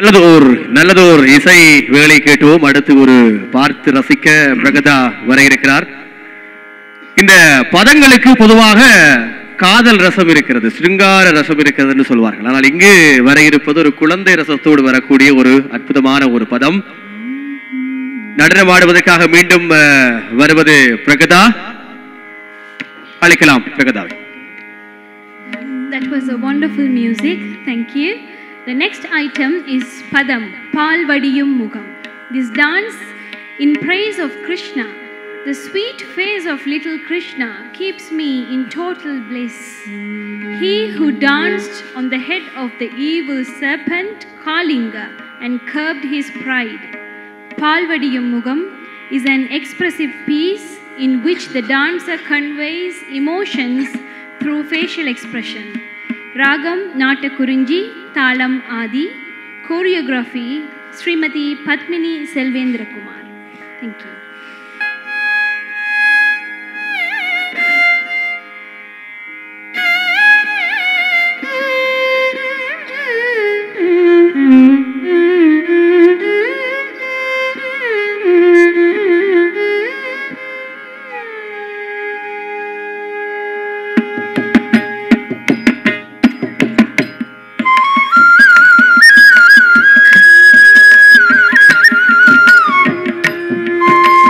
நல்லதோர் நல்லதோர் இசை வேலை கேட்டோம் அடுத்து ஒரு பார்த்து ரசிக்க பிரகதா வர இருக்கிறார் இந்த பதங்களுக்கு பொதுவாக காதல் ரசம் இருக்கிறது சிருங்கார ரசம் இருக்கிறதுன்னு சொல்வார்கள் ஆனால் இங்கு வர இருப்பது ஒரு குழந்தை ரசத்தோடு வரக்கூடிய ஒரு அற்புதமான ஒரு பதம் நடனம் ஆடுவதற்காக மீண்டும் அஹ், வருவது பிரகதா அழைக்கலாம் பிரகதாவை That was a wonderful music. Thank you. The next item is Padam, Palvadiyum Mugam. This dance in praise of Krishna. The sweet face of little Krishna keeps me in total bliss. He who danced on the head of the evil serpent Kalinga and curbed his pride. Palvadiyum Mugam is an expressive piece in which the dancer conveys emotions through facial expression. Ragam Natakurunji, Talam Adi, choreography Srimati Padmini Selvendra Kumar. Thank you. Thank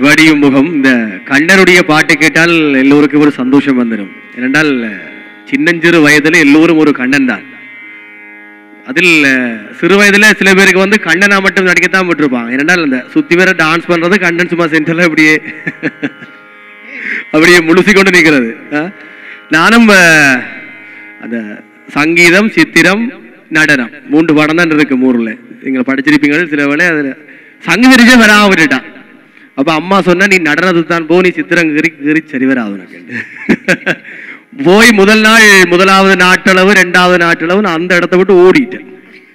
வடியும் முகம் இந்த கண்ணனுடைய பாட்டு கேட்டால் எல்லோருக்கும் ஒரு சந்தோஷம் வந்துடும் ஏனென்றால் சின்னஞ்சிறு வயதில் எல்லோரும் ஒரு கண்ணன் தான் அதில் அஹ், சிறு வயதுல சில பேருக்கு வந்து கண்ணனா மட்டும் நடிக்கத்தான் விட்டுருப்பாங்க ஏனென்றால் அந்த சுத்தி வேற டான்ஸ் பண்றது கண்ணன் சும்மா சென்டர்ல அப்படியே அப்படியே முழுசி கொண்டு நிற்கிறது அஹ். நானும் அஹ், அந்த சங்கீதம் சித்திரம் நடனம் மூன்று படம் தான் இருக்கு ஊர்ல நீங்க படிச்சிருப்பீங்க சில வேளை அதுல சங்கீதரிச்சே வராம விட்டுட்டான் அப்ப அம்மா சொன்னா நீ நடனத்துக்கு தான் போ நீ சித்திரம் கிரி கிரி சரி வராது உனக்கு போய் முதல் நாள் முதலாவது நாட்டளவு ரெண்டாவது நாட்டளவு நான் அந்த இடத்த விட்டு ஓடிட்டேன்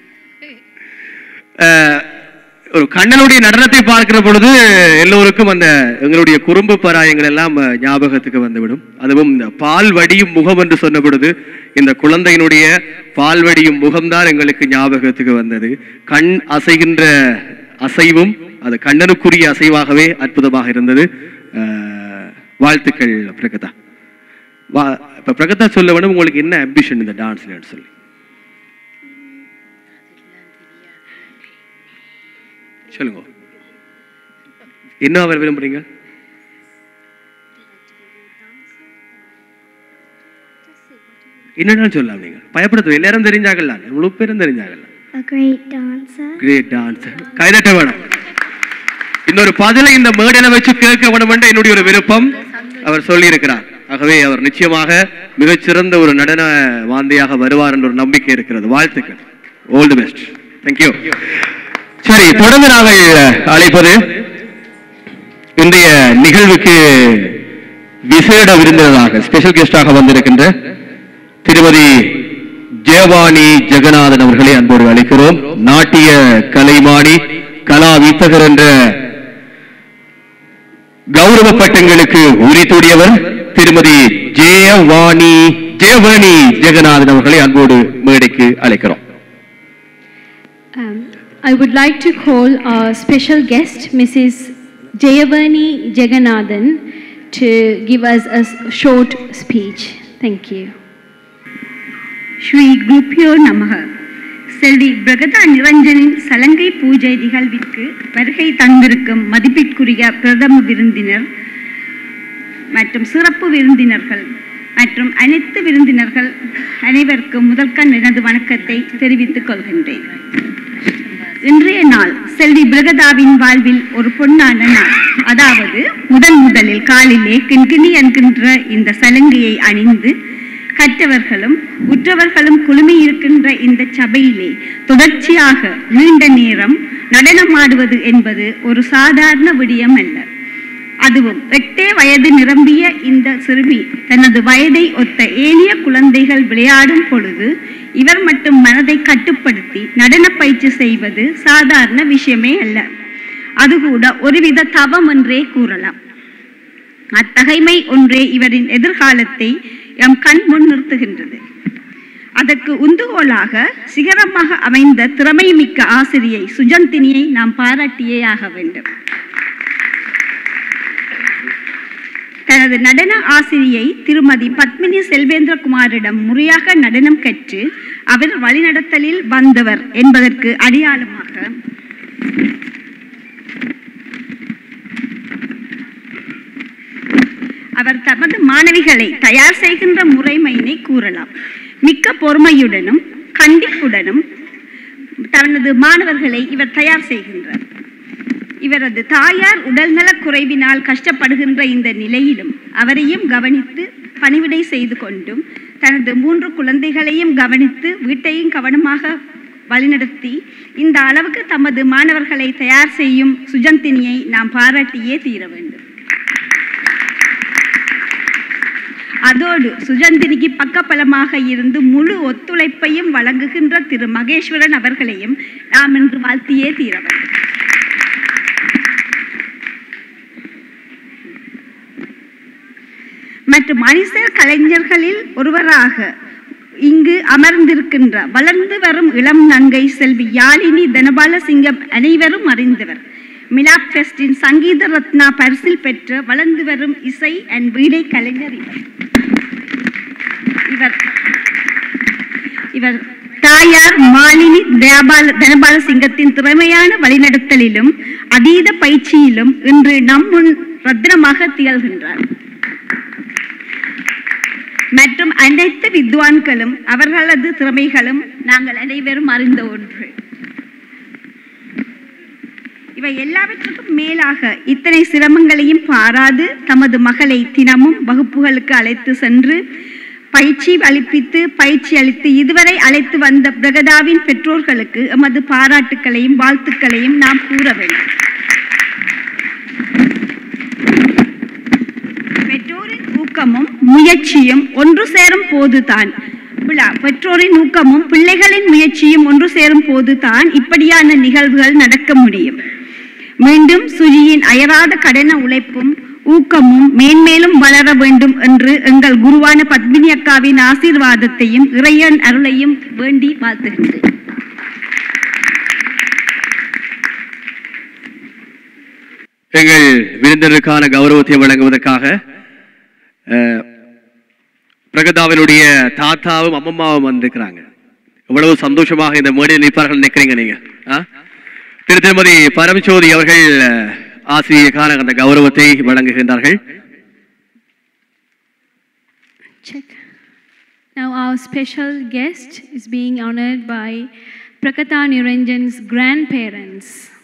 அஹ், ஒரு கண்ணனுடைய நடனத்தை பார்க்கிற பொழுது எல்லோருக்கும் அந்த எங்களுடைய குறும்பு பராயங்கள் எல்லாம் அஹ், ஞாபகத்துக்கு வந்துவிடும் அதுவும் இந்த பால் வடியும் முகம் என்று சொன்ன பொழுது இந்த குழந்தையினுடைய பால் வடியும் முகம்தான் எங்களுக்கு ஞாபகத்துக்கு வந்தது கண் அசைகின்ற அசைவும் அது கண்ணனுக்குரிய அசைவாகவே அற்புதமாக இருந்தது அஹ், வாழ்த்துக்கள் பிரகதா வா இப்ப பிரகதா சொல்ல வேணும் உங்களுக்கு என்ன அம்பிஷன் இந்த டான்ஸ்ல சொல்லி சொல்லுங்க என்ன அவர் விரும்புறீங்க என்னன்னு சொல்லலாம் நீங்க பயப்படுத்த எல்லாரும் தெரிஞ்சாகல முழு பேரும் தெரிஞ்சாகல A great dancer. Great dance கைதட்ட வேணும் இன்னொரு பதிலை இந்த மேடையில வச்சு கேட்க வேணும் என்ற என்னுடைய ஒரு விருப்பம் அவர் சொல்லி இருக்கிறார் ஆகவே அவர் நிச்சயமாக மிகச்சிறந்த ஒரு நடன வாந்தியாக வருவார் என்ற ஒரு நம்பிக்கை இருக்கிறது வாழ்த்துக்கள் ஆல் தி பெஸ்ட் தேங்க்யூ சரி தொடர்ந்து நாங்கள் அழைப்பது இன்றைய நிகழ்வுக்கு விசேட விருந்தினராக ஸ்பெஷல் கெஸ்டாக வந்திருக்கின்ற திருமதி ஜெயவாணி ஜெகநாதன் அவர்களை அன்போடு அழைக்கிறோம் நாட்டிய கலைமானி கலா வித்தகர் என்ற கௌரவ பட்டங்களுக்கு உரித்துடையவர் திருமதி ஜெயவாணி ஜெயவாணி ஜெகநாதன் அவர்களை அன்போடு மேடைக்கு அழைக்கிறோம் Um, I would like to call our special guest, Mrs. Jayavani Jaganathan, to give us a s- short speech. Thank you. Sri குருப்பியோ நமக செல்வி பிரகதா நிரஞ்சனின் சலங்கை பூஜை நிகழ்விற்கு வருகை தந்திருக்கும் மதிப்பிற்குரிய பிரதம விருந்தினர் மற்றும் சிறப்பு விருந்தினர்கள் மற்றும் அனைத்து விருந்தினர்கள் அனைவருக்கும் முதற்கண் எனது வணக்கத்தை தெரிவித்துக் கொள்கின்றேன் இன்றைய நாள் செல்வி பிரகதாவின் வாழ்வில் ஒரு பொன்னான நாள் அதாவது முதன் முதலில் காலிலே கிண்கிணி என்கின்ற இந்த சலங்கையை அணிந்து கற்றவர்களும் உற்றவர்களும் குழுமி இருக்கின்ற இந்த சபையிலே தொடர்ச்சியாக நீண்ட நேரம் நடனமாடுவது என்பது ஒரு சாதாரண விடயம் அல்ல அதுவும் எட்டே வயது நிரம்பிய இந்த சிறுமி தனது வயதை ஒத்த ஏலிய குழந்தைகள் விளையாடும் பொழுது இவர் மட்டும் மனதை கட்டுப்படுத்தி நடன பயிற்சி செய்வது சாதாரண விஷயமே அல்ல அது கூட ஒருவித தவம் என்றே கூறலாம் அத்தகைமை ஒன்றே இவரின் எதிர்காலத்தை எம் கண் முன் நிறுத்துகின்றது அதற்கு உந்துகோலாக சிகரமாக அமைந்த திறமை மிக்க ஆசிரியை சுஜந்தினியை நாம் பாராட்டியே ஆக வேண்டும் தனது நடன ஆசிரியை திருமதி பத்மினி செல்வேந்திரகுமாரிடம் முறையாக நடனம் கற்று அவர் வழிநடத்தலில் வந்தவர் என்பதற்கு அடையாளமாக அவர் தமது மாணவிகளை தயார் செய்கின்ற முறைமையினை கூறலாம் மிக்க பொறுமையுடனும் கண்டிப்புடனும் தனது மாணவர்களை இவர் தயார் செய்கின்றார் இவரது தாயார் உடல்நலக் குறைவினால் கஷ்டப்படுகின்ற இந்த நிலையிலும் அவரையும் கவனித்து பணிவிடை செய்து கொண்டும் தனது மூன்று குழந்தைகளையும் கவனித்து வீட்டையும் கவனமாக வழிநடத்தி இந்த அளவுக்கு தமது மாணவர்களை தயார் செய்யும் சுஜந்தினியை நாம் பாராட்டியே தீர வேண்டும் அதோடு சுஜந்தினிக்கு பக்கபலமாக இருந்து முழு ஒத்துழைப்பையும் வழங்குகின்ற திரு மகேஸ்வரன் அவர்களையும் நாம் இன்று வாழ்த்தியே தீர வேண்டும் மற்றும் மனிதர் கலைஞர்களில் ஒருவராக இங்கு அமர்ந்திருக்கின்ற வளர்ந்து வரும் இளம் நங்கை செல்வி யாழினி தனபால சிங்கம் அனைவரும் அறிந்தவர் மிலாப் ஃபெஸ்டின் சங்கீத ரத்னா பரிசில் பெற்ற வளர்ந்து வரும் இசை அண்ட் வீடை கலைஞர் இவர் இவர் இவர் தாயார் மாலினி தயாபால தனபால சிங்கத்தின் திறமையான வழிநடத்தலிலும் அதீத பயிற்சியிலும் இன்று நம் முன் ரத்னமாக திகழ்கின்றார் மற்றும் அனைத்து வித்வான்களும் அவர்களது திறமைகளும் நாங்கள் அனைவரும் அறிந்த ஒன்று இவை எல்லாவற்றுக்கும் மேலாக இத்தனை சிரமங்களையும் பாராது தமது மகளை தினமும் வகுப்புகளுக்கு அழைத்து சென்று பயிற்சி அளிப்பித்து பயிற்சி அளித்து இதுவரை அழைத்து வந்த பிரகதாவின் பெற்றோர்களுக்கு எமது பாராட்டுக்களையும் வாழ்த்துக்களையும் நாம் கூற வேண்டும் பெற்றோரின் ஊக்கமும் முயற்சியும் ஒன்று சேரும் போதுதான் விழா பெற்றோரின் ஊக்கமும் பிள்ளைகளின் முயற்சியும் ஒன்று சேரும் போதுதான் இப்படியான நிகழ்வுகள் நடக்க முடியும் மீண்டும் சுஜியின் அயராத கடன உழைப்பும் ஊக்கமும் மேன்மேலும் வளர வேண்டும் என்று எங்கள் குருவான பத்மினி அக்காவின் ஆசீர்வாதத்தையும் இறையன் அருளையும் வேண்டி வாழ்த்துகின்றேன் எங்கள் விருந்தினருக்கான கௌரவத்தை வழங்குவதற்காக அஹ், பிரகதாவினுடைய தாத்தாவும் அம்மம்மாவும் வந்திருக்கிறாங்க எவ்வளவு சந்தோஷமாக இந்த மேடையில் நிற்பார்கள் நினைக்கிறீங்க நீங்க ஆ? திரு திருமதி பரமசோதி அவர்கள் அஹ், ஆசிரியருக்கான அந்த கௌரவத்தை வழங்குகின்றார்கள் Check. Now our special guest is being honored by Prakata Niranjan's grandparents.